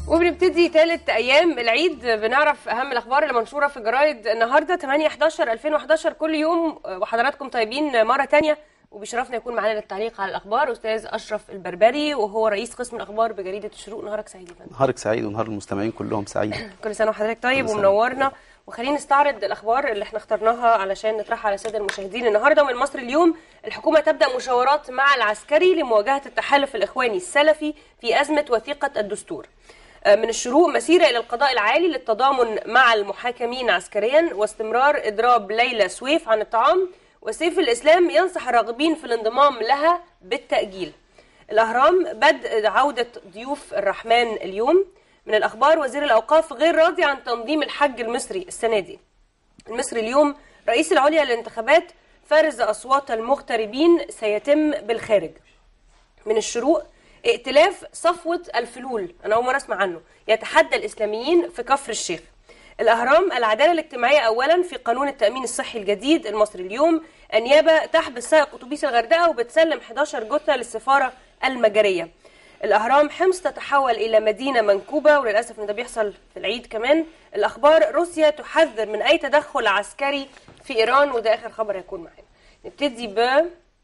وبنبتدي ثالث ايام العيد بنعرف اهم الاخبار اللي منشوره في جرايد النهارده 8 11 2011 كل يوم وحضراتكم طيبين مره تانية وبيشرفنا يكون معانا للتعليق على الاخبار استاذ اشرف البربري وهو رئيس قسم الاخبار بجريده الشروق نهارك سعيد يا فندم نهارك سعيد ونهار المستمعين كلهم سعيد كل سنه وحضرتك طيب كل سنة. ومنورنا وخلينا نستعرض الاخبار اللي احنا اخترناها علشان نطرحها على الساده المشاهدين النهارده من مصر اليوم الحكومه تبدا مشاورات مع العسكري لمواجهه التحالف الاخواني السلفي في ازمه وثيقه الدستور آه، من الشروق مسيره الى القضاء العالي للتضامن مع المحاكمين عسكريا واستمرار اضراب ليلى سويف عن الطعام وسيف الاسلام ينصح الراغبين في الانضمام لها بالتاجيل الأهرام بدء عودة ضيوف الرحمن اليوم من الأخبار وزير الأوقاف غير راضي عن تنظيم الحج المصري السنة دي المصري اليوم رئيس العليا للانتخابات فرز أصوات المغتربين سيتم بالخارج من الشروق ائتلاف صفوة الفلول أنا أول مرة أسمع عنه يتحدى الإسلاميين في كفر الشيخ الأهرام العدالة الاجتماعية أولا في قانون التأمين الصحي الجديد المصري اليوم النيابة تحبس سائق أتوبيس الغردقة وبتسلم 11 جثة للسفارة المجرية الأهرام حمص تتحول إلى مدينة منكوبة وللأسف إن ده بيحصل في العيد كمان الأخبار روسيا تحذر من أي تدخل عسكري في إيران وده آخر خبر هيكون معانا نبتدي ب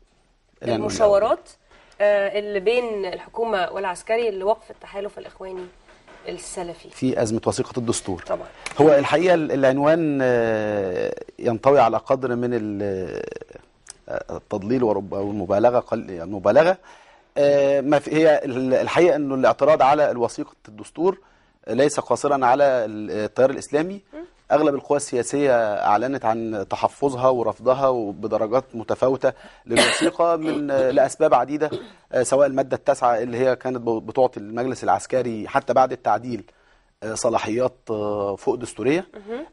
المشاورات آه، اللي بين الحكومة والعسكري لوقف التحالف الإخواني السلفي في أزمة وثيقة الدستور طبعا هو الحقيقة العنوان آه، ينطوي على قدر من ال- آه، التضليل ورب- أو المبالغة قل- يعني المبالغة آه، ما في هي ال- الحقيقة أنه الاعتراض على الوثيقة الدستور ليس قاصرا على التيار الإسلامي أغلب القوى السياسية أعلنت عن تحفظها ورفضها وبدرجات متفاوتة للوثيقة من آه، لأسباب عديدة آه، سواء المادة التاسعة اللي هي كانت بتعطي المجلس العسكري حتى بعد التعديل آه، صلاحيات آه، فوق دستورية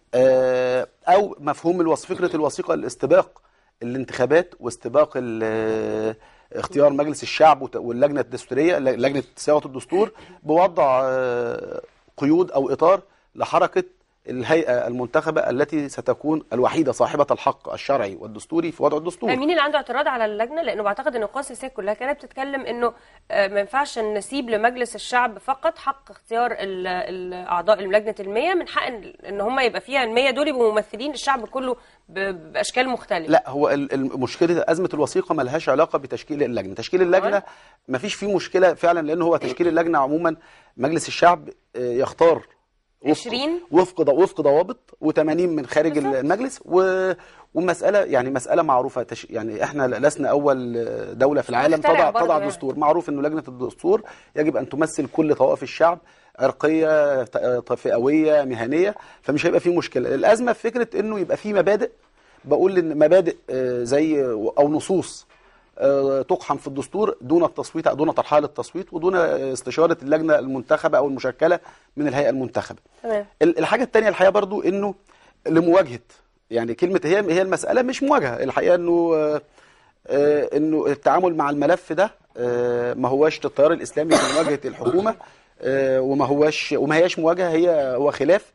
آه، أو مفهوم الوث- فكرة الوثيقة الاستباق الانتخابات واستباق ال- آه، اختيار مجلس الشعب وت- واللجنة الدستورية ل- لجنة صياغة الدستور بوضع آه، قيود أو إطار لحركة الهيئة المنتخبة التي ستكون الوحيدة صاحبة الحق الشرعي والدستوري في وضع الدستور مين اللي عنده اعتراض على اللجنه لانه بعتقد ان القوى السياسيه كلها كانت بتتكلم انه آه، ما ينفعش نسيب لمجلس الشعب فقط حق اختيار ال- الاعضاء لجنه المية من حق ان إن هم يبقى فيها المية دول يبقوا ممثلين الشعب كله ب- باشكال مختلفه لا هو ال- ال- مشكله ازمه الوثيقه ملهاش علاقه بتشكيل اللجنه تشكيل اللجنه ما فيش فيه مشكله فعلا لان هو تشكيل اللجنه عموما مجلس الشعب آه، يختار وفق 20 وفق ض- وفق ضوابط و80 من خارج بالظبط. المجلس و ومساله يعني مساله معروفه تش... يعني احنا لسنا اول دوله في العالم مخترع تضع برضه تضع يعني. دستور معروف انه لجنه الدستور يجب ان تمثل كل طوائف الشعب عرقيه ت- فئويه مهنيه فمش هيبقى فيه مشكله الازمه في فكره انه يبقى فيه مبادئ بقول ان مبادئ آه، زي او نصوص آه، تقحم في الدستور دون التصويت دون طرحها للتصويت ودون آه، استشاره اللجنه المنتخبه او المشكله من الهيئه المنتخبه تمام ال- الحاجه الثانيه الحقيقه برضو انه لمواجهه يعني كلمه هي هي المساله مش مواجهه الحقيقه انه آه، آه، انه التعامل مع الملف ده آه، ما هواش التيار الاسلامي في مواجهه الحكومه آه، وما هواش وما هياش مواجهه هي هو خلاف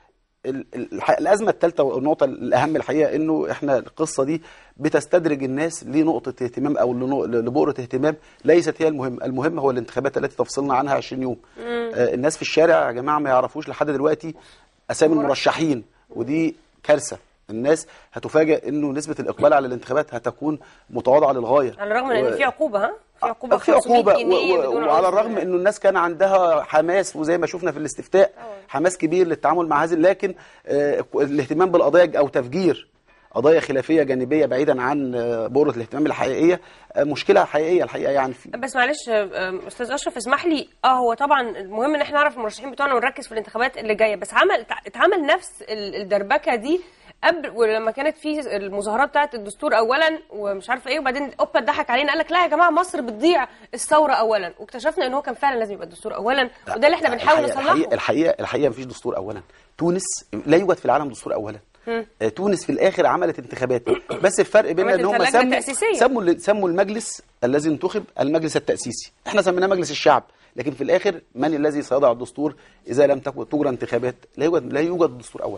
ال- ال- الح- الازمه الثالثه والنقطه الاهم الحقيقه انه احنا القصه دي بتستدرج الناس لنقطه اهتمام او لنق- لبؤره اهتمام ليست هي المهم المهم هو الانتخابات التي تفصلنا عنها 20 يوم آه الناس في الشارع يا جماعه ما يعرفوش لحد دلوقتي اسامي المرشحين ودي كارثه الناس هتفاجئ انه نسبه الاقبال على الانتخابات هتكون متواضعه للغايه على الرغم من و- ان في عقوبه ها في عقوبه في 500 عقوبه جنيه و- بدون و- وعلى عذر. الرغم انه الناس كان عندها حماس وزي ما شفنا في الاستفتاء حماس كبير للتعامل مع هذه لكن آه، الاهتمام بالقضايا او تفجير قضايا خلافيه جانبيه بعيدا عن آه، بؤره الاهتمام الحقيقيه آه، مشكله حقيقيه الحقيقه يعني في بس معلش آه، استاذ اشرف اسمح لي اه هو طبعا المهم ان احنا نعرف المرشحين بتوعنا ونركز في الانتخابات اللي جايه بس عمل اتعمل نفس ال- الدربكه دي قبل ولما كانت في المظاهرات بتاعه الدستور اولا ومش عارفه ايه وبعدين اوبا ضحك علينا قال لك لا يا جماعه مصر بتضيع الثوره اولا واكتشفنا ان هو كان فعلا لازم يبقى الدستور اولا وده اللي احنا بنحاول الحقيقة- نصلحه الحقيقه الحقيقه الحقيقه مفيش دستور اولا تونس لا يوجد في العالم دستور اولا آه، تونس في الاخر عملت انتخابات بس الفرق بين عملت ان هم لجنة سموا تأسيسية. سموا ال- سموا المجلس الذي انتخب المجلس التاسيسي احنا سميناه مجلس الشعب لكن في الاخر من الذي سيضع الدستور اذا لم تكن تجرى انتخابات لا يوجد لا يوجد دستور اولا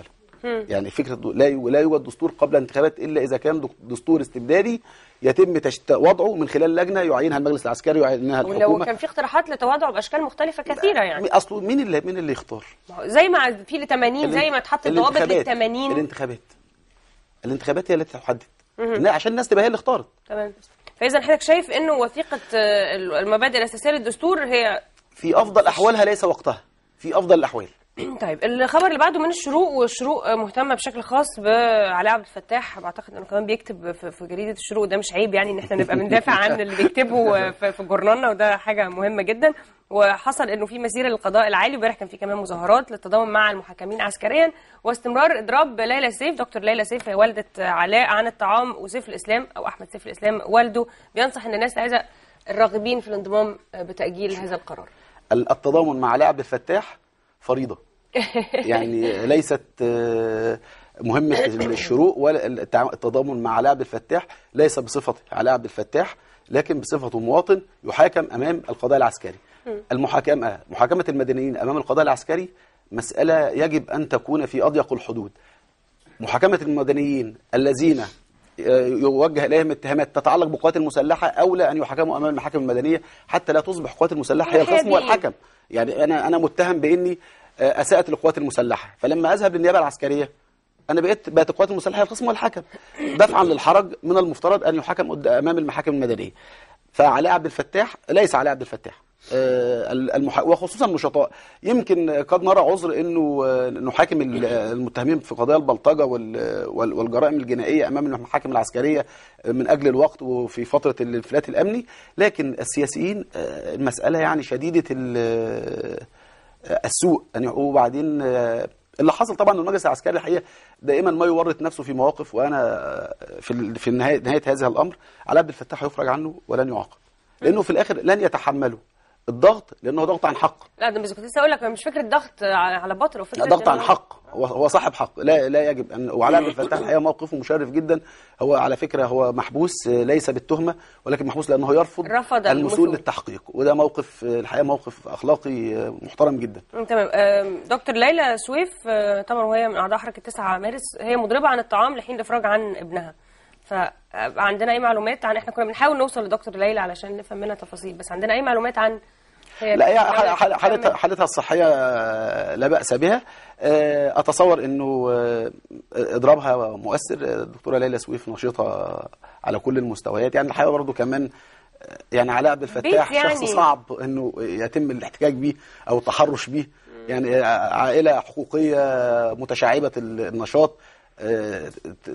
يعني فكره لا يو- لا يوجد دستور قبل انتخابات الا اذا كان دك- دستور استبدادي يتم تشت... وضعه من خلال لجنه يعينها المجلس العسكري ويعينها ولو الحكومه كان في اقتراحات لتوضعه باشكال مختلفه كثيره يعني اصله مين اللي مين اللي يختار زي ما في ل 80 زي ما اتحط الضوابط لل الانتخابات. 80 الانتخابات الانتخابات هي اللي تحدد إنها عشان الناس تبقى هي اللي اختارت تمام فاذا حضرتك شايف انه وثيقه آه، المبادئ الاساسيه للدستور هي في افضل احوالها ليس وقتها في افضل الاحوال طيب الخبر اللي بعده من الشروق والشروق مهتمه بشكل خاص بعلاء عبد الفتاح بعتقد انه كمان بيكتب في في جريده الشروق ده مش عيب يعني ان احنا نبقى بندافع عن اللي بيكتبه في في جورنالنا وده حاجه مهمه جدا وحصل انه في مسيره للقضاء العالي وامبارح كان في كمان مظاهرات للتضامن مع المحاكمين عسكريا واستمرار اضراب ليلى سيف دكتور ليلى سيف هي والده علاء عن الطعام وسيف الاسلام او احمد سيف الاسلام والده بينصح ان الناس عايزه الراغبين في الانضمام بتاجيل هذا القرار التضامن مع علاء عبد الفتاح فريضه يعني ليست آه، مهمه الشروق ولا التع- التضامن مع علاء عبد الفتاح ليس بصفته علاء عبد الفتاح لكن بصفته مواطن يحاكم امام القضاء العسكري المحاكمه محاكمه المدنيين امام القضاء العسكري مساله يجب ان تكون في اضيق الحدود محاكمة المدنيين الذين آه، يوجه إليهم اتهامات تتعلق بالقوات المسلحة أولى أن يحاكموا أمام المحاكم المدنية حتى لا تصبح القوات المسلحة هي الخصم حياديين. والحكم يعني أنا أنا متهم بإني آه، أسأت للقوات المسلحة فلما أذهب للنيابة العسكرية أنا بقيت بقت القوات المسلحة هي الخصم والحكم دفعا للحرج من المفترض أن يحكم قد- أمام المحاكم المدنية فعلاء عبد الفتاح ليس علاء عبد الفتاح آه، المح... وخصوصا النشطاء يمكن قد نرى عذر انه آه، نحاكم ال- المتهمين في قضايا البلطجه وال... وال- والجرائم الجنائيه امام المحاكم العسكريه من اجل الوقت وفي فتره الانفلات الامني لكن السياسيين آه، المساله يعني شديده ال- آه، السوء يعني وبعدين آه، اللي حصل طبعا إن المجلس العسكري الحقيقه دائما ما يورط نفسه في مواقف وانا آه، في ال- في نهايه نهايه هذا الامر علاء عبد الفتاح يفرج عنه ولن يعاقب لانه في الاخر لن يتحملوا الضغط لانه ضغط عن حق لا ده بس كنت لسه اقول لك مش فكره ضغط على على باطل وفكره لا ضغط عن إنه- حق هو هو صاحب حق لا لا يجب ان وعلاء عبد الفتاح الحقيقه موقفه مشرف جدا هو على فكره هو محبوس آه، ليس بالتهمه ولكن محبوس لانه يرفض رفض الوصول الوصول. للتحقيق وده موقف آه، الحقيقه موقف اخلاقي آه، محترم جدا مم، تمام آم، دكتور ليلى سويف آه، طبعا وهي من اعضاء حركه 9 مارس هي مضربه عن الطعام لحين الافراج عن ابنها فعندنا اي معلومات عن احنا كنا بنحاول نوصل لدكتور ليلى علشان نفهم منها تفاصيل بس عندنا اي معلومات عن هي لا هي بتعمل- حال- حال- حالتها بتعمل- حالتها الصحيه آه، لا باس بها آه، اتصور انه آه، اضرابها مؤثر الدكتوره ليلى سويف نشيطه على كل المستويات يعني الحقيقه برضه كمان آه، يعني علاء عبد الفتاح بيت يعني. شخص صعب انه يتم الاحتجاج به او التحرش به يعني عائله حقوقيه متشعبه النشاط آه،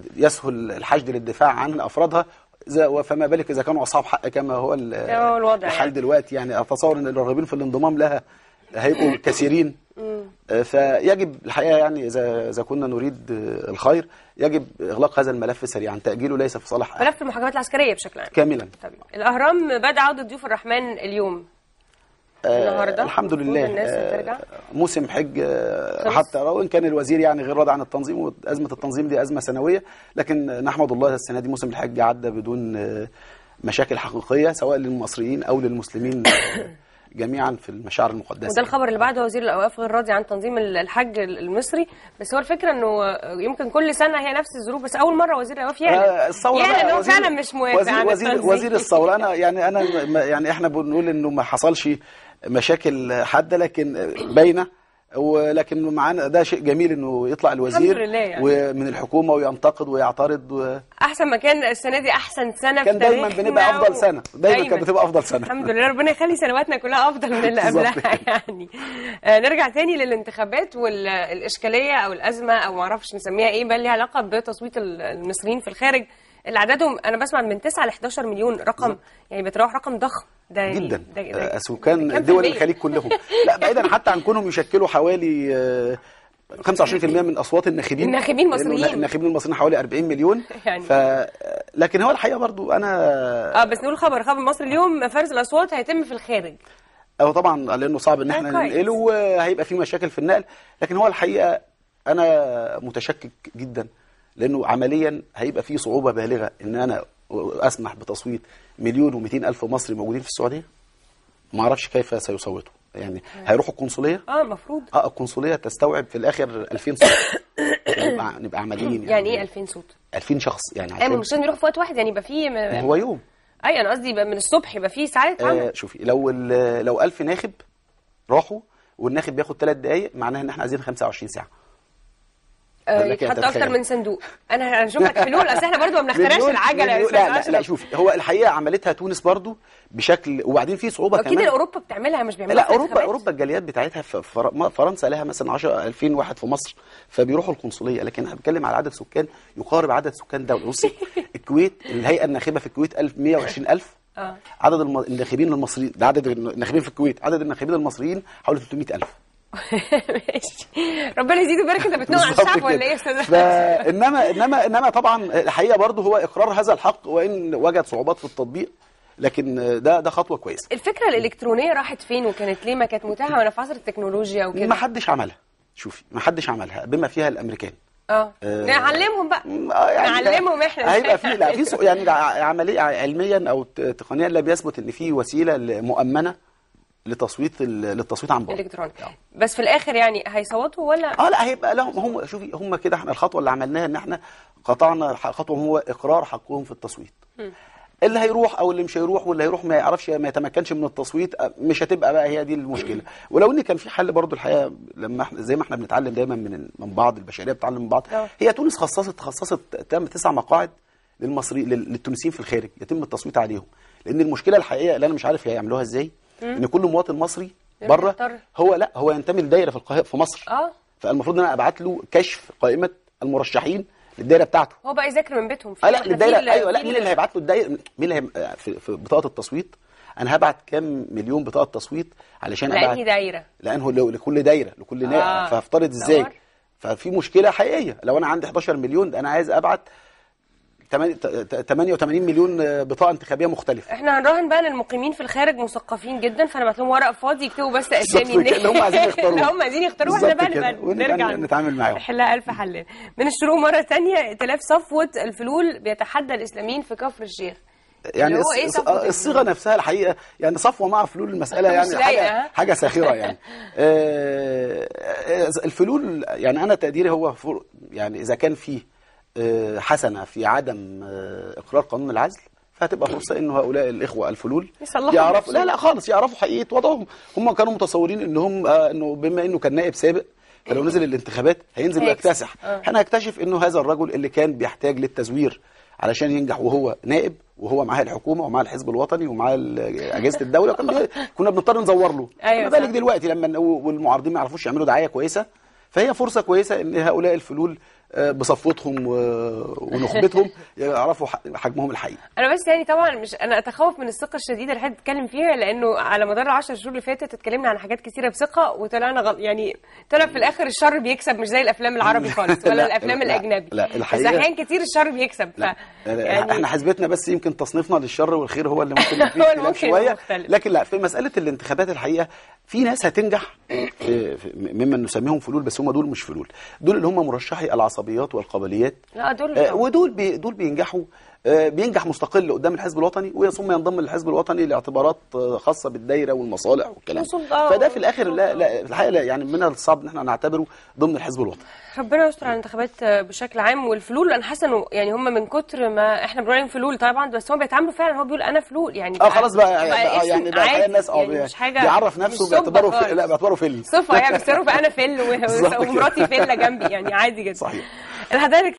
يسهل الحشد للدفاع عن افرادها إذا- فما بالك اذا كانوا اصحاب حق كما هو ال- كما هو الوضع الحال يعني. دلوقتي يعني اتصور ان الراغبين في الانضمام لها هيبقوا كثيرين آه، فيجب الحقيقه يعني اذا اذا كنا نريد آه، الخير يجب اغلاق هذا الملف سريعا تاجيله ليس في صالح أحد ملف المحاكمات العسكريه بشكل عام كاملا طيب الاهرام بعد عوده ضيوف الرحمن اليوم آه، النهاردة الحمد المفروض لله الناس آه، ترجع. موسم حج آه، خلص. حتى وان كان الوزير يعني غير راضي عن التنظيم وازمه التنظيم دي ازمه سنويه لكن نحمد الله السنه دي موسم الحج عدى بدون آه، مشاكل حقيقيه سواء للمصريين او للمسلمين آه، جميعا في المشاعر المقدسه وده الخبر اللي بعده وزير الاوقاف غير راضي عن تنظيم الحج المصري بس هو الفكره انه يمكن كل سنه هي نفس الظروف بس اول مره وزير الاوقاف يعلن آه، الثوره يعلن بقى ان هو وزير- فعلا مش موافق وزير عن وزير, التنظيم. وزير الثوره انا يعني انا ما- يعني احنا بنقول انه ما حصلش مشاكل حاده لكن باينه ولكن معانا ده شيء جميل انه يطلع الوزير الحمد لله يعني. ومن الحكومه وينتقد ويعترض و... احسن مكان السنه دي احسن سنه كان في دايما تاريخنا بنبقى افضل و- سنه دايما كانت بتبقى افضل سنه الحمد لله ربنا يخلي سنواتنا كلها افضل من اللي بالظبط. قبلها يعني آه نرجع تاني للانتخابات والاشكاليه او الازمه او ما اعرفش نسميها ايه بل ليها علاقه بتصويت ال- المصريين في الخارج اللي عددهم انا بسمع من 9 ل 11 مليون رقم يعني بيتراوح رقم ضخم ده يعني جدا ده ده آه، سكان كام دول في المية؟ الخليج كلهم لا بعيدا حتى عن كونهم يشكلوا حوالي آه، 25% من اصوات الناخبين الناخبين لأنه المصريين. الناخبين المصريين حوالي 40 مليون يعني. ف لكن هو الحقيقه برضو انا اه بس نقول خبر خبر مصر اليوم فرز الاصوات هيتم في الخارج هو طبعا لانه صعب ان آه، احنا كويس. ننقله وهيبقى في مشاكل في النقل لكن هو الحقيقه انا متشكك جدا لانه عمليا هيبقى في صعوبه بالغه ان انا اسمح بتصويت مليون و200 الف مصري موجودين في السعوديه ما اعرفش كيف سيصوتوا يعني هيروحوا القنصليه اه المفروض اه القنصليه تستوعب في الاخر 2000 صوت نبقى نبقى عمليين يعني ايه 2000 صوت 2000 شخص يعني ايوه عشان مش لازم يروحوا في وقت واحد يعني يبقى في م... هو يوم اي انا قصدي يبقى من الصبح يبقى في ساعات عمل آه شوفي لو ال- لو 1000 ناخب راحوا والناخب بياخد 3 دقائق معناها ان احنا عايزين 25 ساعه آه، لك يتحط أنت اكتر تخيل. من صندوق انا هنشوف لك حلول اصل احنا برضو ما بنخترعش مليون- العجله يا مليون- استاذ لا لا, لا اشرف شوفي هو الحقيقه عملتها تونس برضو بشكل وبعدين في صعوبه اكيد كمان اوروبا بتعملها مش بيعملوها لا في اوروبا الانتخابات. اوروبا الجاليات بتاعتها في فر- ما- فرنسا لها مثلا 10 2000 واحد في مصر فبيروحوا القنصليه لكن انا بتكلم على عدد سكان يقارب عدد سكان دوله بصي الكويت الهيئه الناخبه في الكويت 1000 120000 اه عدد الم- الناخبين المصريين ده عدد الناخبين في الكويت عدد الناخبين المصريين حوالي 300000 ماشي ربنا يزيد ويبارك انت بتنوع على بالظبط الشعب ولا كده. ايه يا استاذ فانما انما انما طبعا الحقيقه برضه هو اقرار هذا الحق وان وجد صعوبات في التطبيق لكن ده ده خطوه كويسه الفكره الالكترونيه راحت فين وكانت ليه ما كانت متاحه وانا في عصر التكنولوجيا وكده ما حدش عملها شوفي ما حدش عملها بما فيها الامريكان اه آه، نعلمهم بقى آه، يعني نعلمهم احنا هيبقى في لا في سو- يعني ع- عمليا علميا او ت- تقنيا لا بيثبت ان في وسيله ل- مؤمنه لتصويت ال- للتصويت عن بعد الكتروني بس في الاخر يعني هيصوتوا ولا اه لا هيبقى لهم هم شوفي هم كده احنا الخطوه اللي عملناها ان احنا قطعنا ح- خطوه هو اقرار حقهم في التصويت اللي هيروح او اللي مش هيروح واللي هيروح ما يعرفش ما يتمكنش من التصويت آه، مش هتبقى بقى هي دي المشكله ولو ان كان في حل برضو الحقيقه لما احنا زي ما احنا بنتعلم دايما من من بعض البشريه بتتعلم من بعض آه. هي تونس خصصت خصصت تم تسع مقاعد للمصري لل- للتونسيين في الخارج يتم التصويت عليهم لان المشكله الحقيقيه اللي انا مش عارف هيعملوها ازاي ان كل مواطن مصري يبقى بره يضطر. هو لا هو ينتمي لدايره في القاهره في مصر اه فالمفروض ان انا ابعت له كشف قائمه المرشحين للدايره بتاعته هو بقى يذاكر من بيتهم اه لا إحنا في للدايره ال- ايوه لا في مين ال- اللي هيبعت له الدايره مين اللي هي... في, في بطاقه التصويت انا هبعت كام مليون بطاقه تصويت علشان لانهي ابعت دايره لانه لو- لكل دايره لكل نائب آه. فهفترض ازاي دور. ففي مشكله حقيقيه لو انا عندي 11 مليون ده انا عايز ابعت 88 مليون آه، بطاقه انتخابيه مختلفه احنا هنراهن بقى ان المقيمين في الخارج مثقفين جدا فنبعت لهم ورق فاضي يكتبوا بس اسامي بالظبط كده، اللي هم عايزين يختاروه. اللي هم عايزين يختاروه احنا بالظبط بقى كده، نبقى ونبقى نرجع نتعامل معاهم. نحلها الف حل من الشروق مره ثانيه ائتلاف صفوه الفلول بيتحدى الاسلاميين في كفر الشيخ يعني اللي هو إيه الص- صفوة آه، الصيغه نفسها الحقيقه يعني صفوه مع فلول المساله مش يعني لايقة، حاجه ها؟ حاجه ساخره يعني آه، آه، الفلول يعني انا تقديري هو فر- يعني اذا كان فيه آه، حسنه في عدم آه، اقرار قانون العزل فهتبقى فرصه انه هؤلاء الاخوه الفلول يصلحوا يعرفوا نفسهم. لا لا خالص يعرفوا حقيقه وضعهم هم كانوا متصورين انهم آه، انه بما انه كان نائب سابق فلو نزل الانتخابات هينزل هيكسب. ويكتسح آه. انا هكتشف انه هذا الرجل اللي كان بيحتاج للتزوير علشان ينجح وهو نائب وهو معاه الحكومه ومعاه الحزب الوطني ومعاه ال- اجهزه الدوله كنا كنا بنضطر نزور له أيوة ما بالك صح. دلوقتي لما والمعارضين ما يعرفوش يعملوا دعايه كويسه فهي فرصه كويسه ان هؤلاء الفلول آه، بصفوتهم و- ونخبتهم يعرفوا ح- حجمهم الحقيقي انا بس يعني طبعا مش انا اتخوف من الثقه الشديده اللي حضرتك بتتكلم فيها لانه على مدار العشر شهور اللي فاتت اتكلمنا عن حاجات كثيره بثقه وطلعنا غل... يعني طلع في الاخر الشر بيكسب مش زي الافلام العربي خالص ولا لا، الافلام لا، الاجنبي لا، بس الحقيقة- احيان كتير الشر بيكسب ف... لا يعني احنا حسبتنا بس يمكن تصنيفنا للشر والخير هو اللي ممكن يبقى فيه هو اختلاف اللي ممكن يبقى شويه مختلف. لكن لا في مساله الانتخابات الحقيقه في ناس هتنجح في في ممن نسميهم فلول بس هم دول مش فلول دول اللي هم مرشحي العصبيات والقبليات لا دول آه، ودول بي دول بينجحوا آه، بينجح مستقل قدام الحزب الوطني وثم ينضم للحزب الوطني لاعتبارات آه، خاصه بالدايره والمصالح والكلام وسلطة فده في الاخر وسلطة. لا, لا في الحقيقه لا يعني من الصعب ان احنا نعتبره ضمن الحزب الوطني ربنا يستر على الانتخابات بشكل عام والفلول انا حاسه انه يعني هم من كتر ما احنا بنقول عليهم فلول طبعا بس هم بيتعاملوا فعلا هو بيقول انا فلول يعني اه خلاص بقى, بقى اسم يعني بقى الحقيقة عادي، الناس اه يعني مش حاجه بيعرف مش نفسه سب باعتباره في خالص. لا باعتباره فل صفه يعني بيصرف انا فل و- بالظبط كده. ومراتي فله جنبي يعني عادي جدا صحيح. الحضرتك